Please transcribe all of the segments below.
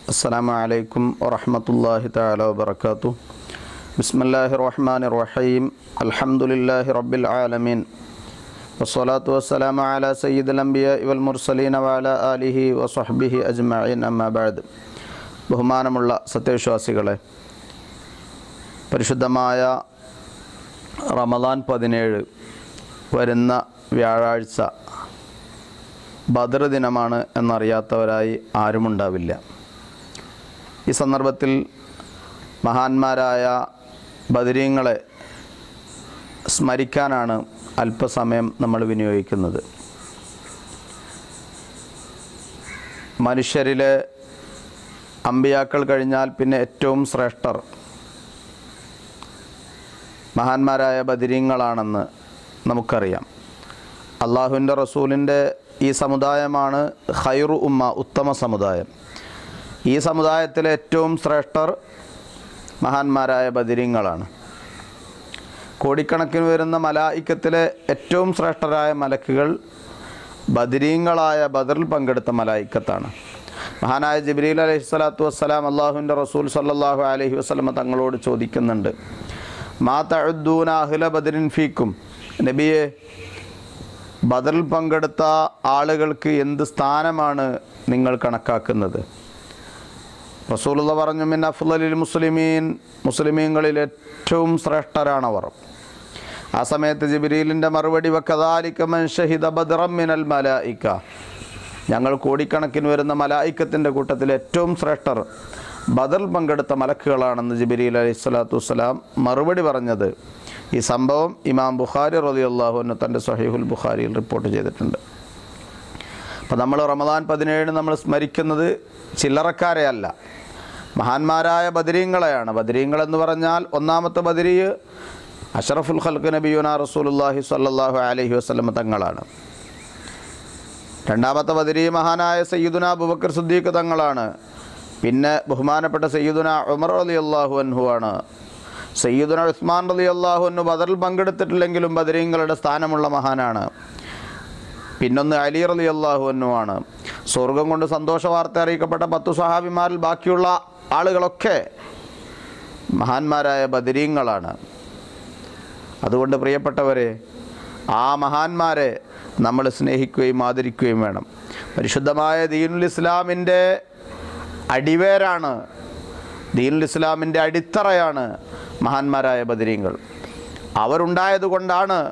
السلام عليكم ورحمة الله تعالى وبركاته بسم الله الرحمن الرحيم الحمد لله رب العالمين والصلاة والسلام على سيد الأنبياء والمرسلين وعلى آله وصحبه أجمعين أما بعد ബഹുമാനമുള്ള സത്യവിശ്വാസികളെ പരിശുദ്ധമായ റമദാൻ പതിനേഴ് വരുന്ന വ്യാഴാഴ്ച ബദർ ദിനമാണ് എന്നറിയാത്തവരായി ആരുമുണ്ടാവില്ല ഈ സന്ദർഭത്തിൽ മഹാന്മാരായ ബദരീങ്ങളെ സ്മരിക്കാനാണ് അല്പസമയം നമ്മൾ വിനിയോഗിക്കുന്നത് മനുഷ്യരിലെ അമ്പിയാക്കൾ കഴിഞ്ഞാൽ പിന്നെ ഏറ്റവും ശ്രേഷ്ഠർ മഹാന്മാരായ ബദിരീങ്ങളാണെന്ന് നമുക്കറിയാം അള്ളാഹുവിൻ്റെ റസൂലിൻ്റെ ഈ സമുദായമാണ് ഖൈറു ഉമ്മ ഉത്തമ സമുദായം ഈ സമുദായത്തിലെ ഏറ്റവും ശ്രേഷ്ഠർ മഹാന്മാരായ ബദിരീങ്ങളാണ് കോടിക്കണക്കിന് വരുന്ന മലായിക്കത്തിലെ ഏറ്റവും ശ്രേഷ്ഠരായ മലക്കുകൾ ബദിരീങ്ങളായ ബദറിൽ പങ്കെടുത്ത മലായിക്കത്താണ് മഹാനായ ജിബ്രീൽ അലൈഹി സ്വലാത്തു വസ്സലാം അള്ളാഹുവിൻ്റെ റസൂൽ സല്ലാഹു അലൈഹി വസ്ലമ തങ്ങളോട് ചോദിക്കുന്നുണ്ട് മാ തഴുദ്ദൂന അഹ്ല ബദരിൻ ഫീക്കും നബിയെ ബദറിൽ പങ്കെടുത്ത ആളുകൾക്ക് എന്ത് സ്ഥാനമാണ് നിങ്ങൾ കണക്കാക്കുന്നത് റസൂലുള്ള പറഞ്ഞു മിൻ അഫ്ലലിൽ മുസ്ലിമീൻ മുസ്ലിമീങ്ങളിൽ ഏറ്റവും ശ്രേഷ്ഠരാണവർ ആ സമയത്ത് ജിബിരീലിൻ്റെ മറുപടി വക്കദാലിക മൻ ഷഹിദ ബദ്റം മിനൽ മലായിക്ക ഞങ്ങൾ കോടിക്കണക്കിന് വരുന്ന മലായിക്കത്തിൻ്റെ കൂട്ടത്തിൽ ഏറ്റവും ശ്രേഷ്ഠർ ബദൽ പങ്കെടുത്ത മലക്കുകളാണെന്ന് ജിബിരിൽ അലൈഹി സ്വലാത്തു വസ്സലാം മറുപടി പറഞ്ഞത് ഈ സംഭവം ഇമാം ബുഖാരി റലി അള്ളാഹുവിന് തൻ്റെ സഹീഹുൽ ബുഖാരിയിൽ റിപ്പോർട്ട് ചെയ്തിട്ടുണ്ട് അപ്പോൾ നമ്മൾ റമദാൻ പതിനേഴിന് നമ്മൾ സ്മരിക്കുന്നത് ചില്ലറക്കാരെ അല്ല മഹാന്മാരായ ബദരീങ്ങളെയാണ് ബദരീങ്ങൾ എന്ന് പറഞ്ഞാൽ ഒന്നാമത്തെ ബദരി അഷറഫുൽ ഖൽക്ക് നബിയുന റസൂലുല്ലാഹി സ്വല്ലല്ലാഹു അലൈഹി വസല്ലം തങ്ങളാണ് രണ്ടാമത്തെ ബദരി മഹാനായ സയ്യിദുന അബുബക്കർ സുദ്ദീഖ് തങ്ങളാണ് പിന്നെ ബഹുമാനപ്പെട്ട സയ്യിദുന ഉമർ അലി അള്ളാഹു അൻഹു ആണ് സയ്യിദുന ഉസ്മാൻ അലി അള്ളാഹു അന്നു ബദറിൽ പങ്കെടുത്തിട്ടില്ലെങ്കിലും ബദരീങ്ങളുടെ സ്ഥാനമുള്ള മഹാനാണ് പിന്നൊന്ന് അലി റലി അള്ളാഹു അന്നുമാണ് സ്വർഗം കൊണ്ട് സന്തോഷ വാർത്ത അറിയിക്കപ്പെട്ട പത്തു സഹാബിമാരിൽ ബാക്കിയുള്ള ആളുകളൊക്കെ മഹാന്മാരായ ബദരീങ്ങളാണ് അതുകൊണ്ട് പ്രിയപ്പെട്ടവരെ ആ മഹാന്മാരെ നമ്മൾ സ്നേഹിക്കുകയും ആദരിക്കുകയും വേണം പരിശുദ്ധമായ ദീനുൽ ഇസ്ലാമിൻ്റെ അടിവേരാണ് ദീനുൽ ഇസ്ലാമിൻ്റെ അടിത്തറയാണ് മഹാന്മാരായ ബദരീങ്ങൾ അവരുണ്ടായതുകൊണ്ടാണ്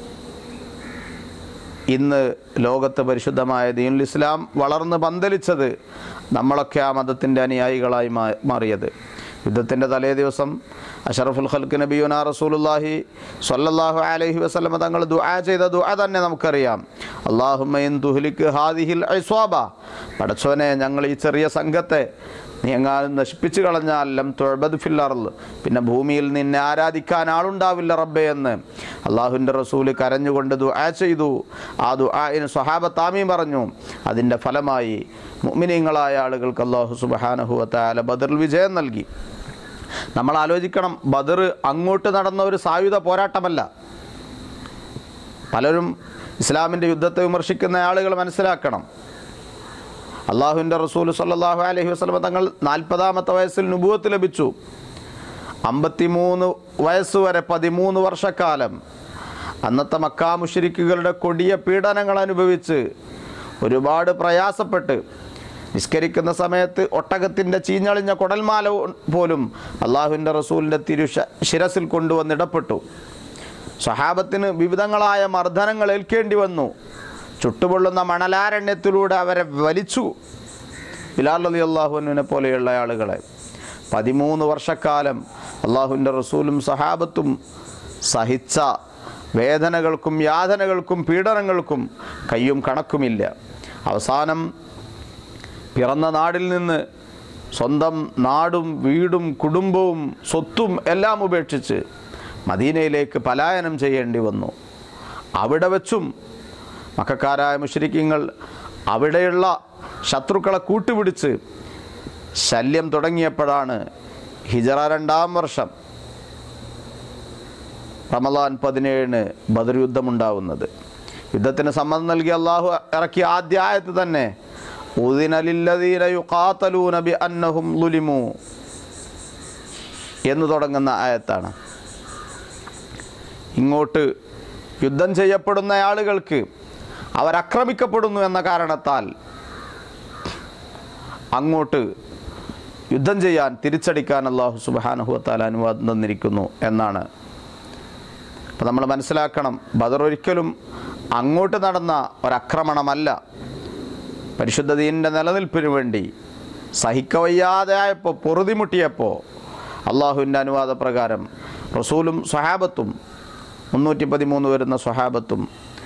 ഇന്ന് ലോകത്ത് പരിശുദ്ധമായ ദീനുൽ ഇസ്ലാം വളർന്ന് പന്തലിച്ചത് നമ്മളൊക്കെ ആ മതത്തിൻ്റെ അനുയായികളായി മാ മാറിയത് യുദ്ധത്തിൻ്റെ തലേ ദിവസം അഷറഫുൽ ഖൽക്ക് നബിയുന റസൂലുല്ലാഹി സ്വല്ലല്ലാഹു അലൈഹി വസല്ലമ തങ്ങൾ ദുആ ചെയ്ത ദുആ തന്നെ നമുക്കറിയാം അള്ളാഹുമ്മയിൻ തുഹ്ലിക്ക് ഹാദിഹിൽ ഐസ്വാബ പടച്ചോനെ ഞങ്ങൾ ഈ ചെറിയ സംഘത്തെ നീ എങ്ങാനും നശിപ്പിച്ചു കളഞ്ഞാൽ ലം തൊഴബദ് ഫില്ലറിൽ പിന്നെ ഭൂമിയിൽ നിന്നെ ആരാധിക്കാൻ ആളുണ്ടാവില്ല റബ്ബെ എന്ന് അള്ളാഹുവിൻ്റെ റസൂല് കരഞ്ഞുകൊണ്ട് ദുആ ചെയ്തു ആ ദുആന് സ്വഹാബത്താമി പറഞ്ഞു അതിൻ്റെ ഫലമായി മുഅ്മിനീങ്ങളായ ആളുകൾക്ക് അള്ളാഹു സുബഹാനഹുവത്താല ബദറിൽ വിജയം നൽകി നമ്മൾ ആലോചിക്കണം ബദർ അങ്ങോട്ട് നടന്ന ഒരു സായുധ പോരാട്ടമല്ല പലരും ഇസ്ലാമിൻ്റെ യുദ്ധത്തെ വിമർശിക്കുന്ന ആളുകൾ മനസ്സിലാക്കണം അള്ളാഹുവിൻ്റെ റസൂൽ സല്ലാഹു അലഹി വസ്ലമ തങ്ങൾ നാൽപ്പതാമത്തെ വയസ്സിൽ നുബുവത്ത് ലഭിച്ചു അമ്പത്തിമൂന്ന് വയസ്സ് വരെ പതിമൂന്ന് വർഷക്കാലം അന്നത്തെ മക്കാ മുഷരിക്കുകളുടെ കൊടിയ പീഡനങ്ങൾ അനുഭവിച്ച് ഒരുപാട് പ്രയാസപ്പെട്ട് നിസ്കരിക്കുന്ന സമയത്ത് ഒട്ടകത്തിൻ്റെ ചീഞ്ഞളിഞ്ഞ കുടൽമാല പോലും അള്ളാഹുവിൻ്റെ റസൂലിൻ്റെ തിരു ശിരസിൽ കൊണ്ടുവന്നിടപ്പെട്ടു സഹാബത്തിന് വിവിധങ്ങളായ മർദ്ദനങ്ങൾ ഏൽക്കേണ്ടി വന്നു ചുട്ടുപൊള്ളുന്ന മണലാരണ്യത്തിലൂടെ അവരെ വലിച്ചു ബിലാൽ അലി അള്ളാഹുവിനെ പോലെയുള്ള ആളുകളെ പതിമൂന്ന് വർഷക്കാലം അള്ളാഹുവിൻ്റെ റസൂലും സഹാബത്തും സഹിച്ച വേദനകൾക്കും യാതനകൾക്കും പീഡനങ്ങൾക്കും കയ്യും കണക്കുമില്ല അവസാനം പിറന്ന നാടിൽ നിന്ന് സ്വന്തം നാടും വീടും കുടുംബവും സ്വത്തും എല്ലാം ഉപേക്ഷിച്ച് മദീനയിലേക്ക് പലായനം ചെയ്യേണ്ടി വന്നു അവിടെ വെച്ചും മക്കാരായ മുഷരിക്കങ്ങൾ അവിടെയുള്ള ശത്രുക്കളെ കൂട്ടുപിടിച്ച് ശല്യം തുടങ്ങിയപ്പോഴാണ് ഹിജറ രണ്ടാം വർഷം റമലാൻ പതിനേഴിന് ബദർ യുദ്ധമുണ്ടാവുന്നത് യുദ്ധത്തിന് സമ്മതം നൽകി അള്ളാഹു ഇറക്കിയ ആദ്യ ആയത്ത് തന്നെ ഉദിന ലില്ലദീന യുഖാതലൂന ബി അന്നഹും ലുലിമു എന്ന് തുടങ്ങുന്ന ആയത്താണ് ഇങ്ങോട്ട് യുദ്ധം ചെയ്യപ്പെടുന്ന ആളുകൾക്ക് അവരാക്രമിക്കപ്പെടുന്നു എന്ന കാരണത്താൽ അങ്ങോട്ട് യുദ്ധം ചെയ്യാൻ തിരിച്ചടിക്കാൻ അള്ളാഹു സുബാനഹുവത്താൽ അനുവാദം തന്നിരിക്കുന്നു എന്നാണ് അപ്പം നമ്മൾ മനസ്സിലാക്കണം ബദർ ഒരിക്കലും അങ്ങോട്ട് നടന്ന ഒരാക്രമണമല്ല പരിശുദ്ധ ദീനിൻ്റെ നിലനിൽപ്പിന് വേണ്ടി സഹിക്കവയ്യാതെ ആയപ്പോൾ പൊറുതിമുട്ടിയപ്പോൾ അള്ളാഹുവിൻ്റെ അനുവാദപ്രകാരം റസൂലും സ്വഹാബത്തും മുന്നൂറ്റി പതിമൂന്ന് വരുന്ന സ്വഹാബത്തും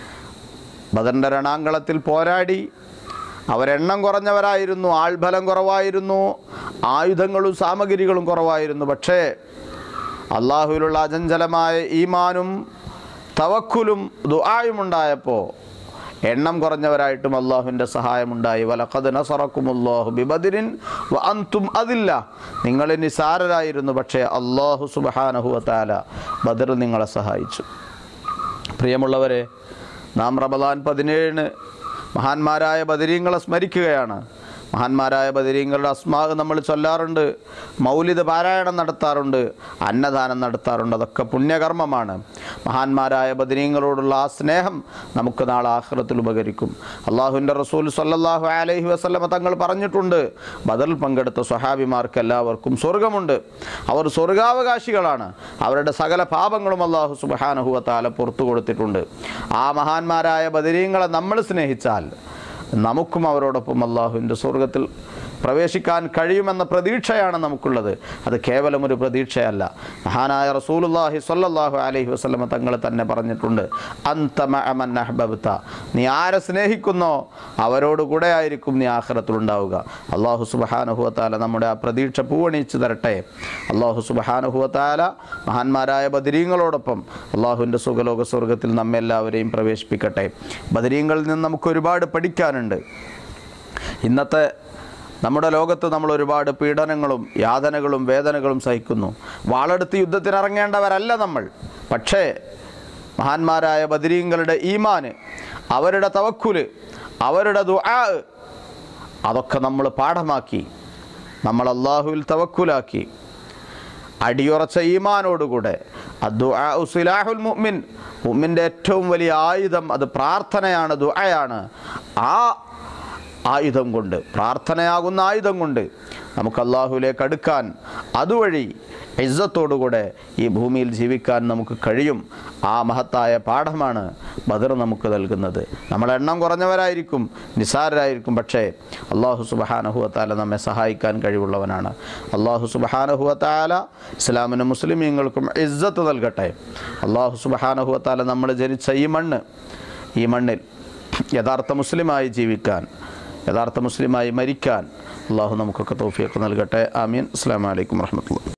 ബദറിൻ്റെ രണാങ്കളത്തിൽ പോരാടി അവരെണ്ണം കുറഞ്ഞവരായിരുന്നു ആൾബലം കുറവായിരുന്നു ആയുധങ്ങളും സാമഗ്രികളും കുറവായിരുന്നു പക്ഷേ അള്ളാഹുവിലുള്ള അചഞ്ചലമായ ഈമാനും തവക്കുലും ദുആയും ഉണ്ടായപ്പോൾ എണ്ണം കുറഞ്ഞവരായിട്ടും അള്ളാഹുവിൻ്റെ സഹായമുണ്ടായി വലഖദ് നസറക്കുമുല്ലാഹു ബിബദിരിൻ വ അൻതും അതില്ല നിങ്ങൾ നിസാരരായിരുന്നു പക്ഷേ അള്ളാഹു സുബഹാനഹുവ താല ബദർ നിങ്ങളെ സഹായിച്ചു പ്രിയമുള്ളവരെ നാം റമദാൻ പതിനേഴിന് മഹാന്മാരായ ബദരീങ്ങളെ സ്മരിക്കുകയാണ് മഹാന്മാരായ ബദരീങ്ങളുടെ അസ്മാവ് നമ്മൾ ചൊല്ലാറുണ്ട് മൗലിദ് പാരായണം നടത്താറുണ്ട് അന്നദാനം നടത്താറുണ്ട് അതൊക്കെ പുണ്യകർമ്മമാണ് മഹാന്മാരായ ബദരീങ്ങളോടുള്ള ആ സ്നേഹം നമുക്ക് നാളെ ആഹ്റത്തിൽ ഉപകരിക്കും അള്ളാഹുവിൻ്റെ റസൂൽ സല്ലല്ലാഹു അലൈഹി വസല്ലമ തങ്ങൾ പറഞ്ഞിട്ടുണ്ട് ബദറിൽ പങ്കെടുത്ത സ്വഹാബിമാർക്ക് എല്ലാവർക്കും സ്വർഗമുണ്ട് അവർ സ്വർഗാവകാശികളാണ് അവരുടെ സകല പാപങ്ങളും അള്ളാഹു സുബാനഹുവ താല പുറത്തു കൊടുത്തിട്ടുണ്ട് ആ മഹാന്മാരായ ബദരീങ്ങളെ നമ്മൾ സ്നേഹിച്ചാൽ നമുക്കും അവരോടൊപ്പം അള്ളാഹുവിൻ്റെ സ്വർഗത്തിൽ പ്രവേശിക്കാൻ കഴിയുമെന്ന പ്രതീക്ഷയാണ് നമുക്കുള്ളത് അത് കേവലം ഒരു പ്രതീക്ഷയല്ല മഹാനായ റസൂലുല്ലാഹി സ്വല്ലല്ലാഹു അലൈഹി വസല്ലമ തങ്ങൾ തന്നെ പറഞ്ഞിട്ടുണ്ട് അന്തമ അമൻ അഹ്ബബ്ത നീ ആരെ സ്നേഹിക്കുന്നോ അവരോട് കൂടെ ആയിരിക്കും നീ ആഖിറത്തിലുണ്ടാവുക അള്ളാഹു സുബഹാനുഹുവത്താല നമ്മുടെ ആ പ്രതീക്ഷ പൂവണിച്ച് തരട്ടെ അള്ളാഹു സുബഹാനുഹുവത്താല മഹാന്മാരായ ബദരീങ്ങളോടൊപ്പം അള്ളാഹുവിൻ്റെ സുഖലോക സ്വർഗത്തിൽ നമ്മെല്ലാവരെയും പ്രവേശിപ്പിക്കട്ടെ ബദരീങ്ങളിൽ നിന്ന് നമുക്ക് ഒരുപാട് പഠിക്കാനുണ്ട് ഇന്നത്തെ നമ്മുടെ ലോകത്ത് നമ്മൾ ഒരുപാട് പീഡനങ്ങളും യാതനകളും വേദനകളും സഹിക്കുന്നു വാളെടുത്ത് യുദ്ധത്തിനിറങ്ങേണ്ടവരല്ല നമ്മൾ പക്ഷേ മഹാന്മാരായ ബദരീങ്ങളുടെ ഈമാന് അവരുടെ തവക്കുല് അവരുടെ ദുആ അതൊക്കെ നമ്മൾ പാഠമാക്കി നമ്മൾ അള്ളാഹുവിൽ തവക്കുലാക്കി അടിയുറച്ച ഈമാനോടുകൂടെ അദ്ദുആ സിലാഹുൽ മുഅ്മിൻ മുഅ്മിൻ്റെ ഏറ്റവും വലിയ ആയുധം അത് പ്രാർത്ഥനയാണ് ദുആയാണ് ആ ആയുധം കൊണ്ട് പ്രാർത്ഥനയാകുന്ന ആയുധം കൊണ്ട് നമുക്ക് അള്ളാഹുവിലേക്ക് അടുക്കാൻ അതുവഴി ഇസ്സത്തോടുകൂടെ ഈ ഭൂമിയിൽ ജീവിക്കാൻ നമുക്ക് കഴിയും ആ മഹത്തായ പാഠമാണ് ബദർ നമുക്ക് നൽകുന്നത് നമ്മൾ എണ്ണം കുറഞ്ഞവരായിരിക്കും നിസാരരായിരിക്കും പക്ഷേ അള്ളാഹു സുബഹാനഹുവത്താല നമ്മെ സഹായിക്കാൻ കഴിവുള്ളവനാണ് അള്ളാഹു സുബഹാനഹുവത്താല ഇസ്ലാമിനും മുസ്ലിമീങ്ങൾക്കും ഇസ്സത്ത് നൽകട്ടെ അള്ളാഹു സുബഹാനഹുവത്താല നമ്മൾ ജനിച്ച ഈ മണ്ണ് ഈ മണ്ണിൽ യഥാർത്ഥ മുസ്ലിമായി ജീവിക്കാൻ യഥാർത്ഥ മുസ്ലിമായി മരിക്കാൻ അള്ളാഹു നമുക്കൊക്കെ തൗഫീഖ് നൽകട്ടെ ആമീൻ അസ്സാം വലൈക്കും വർഹമത്തുള്ള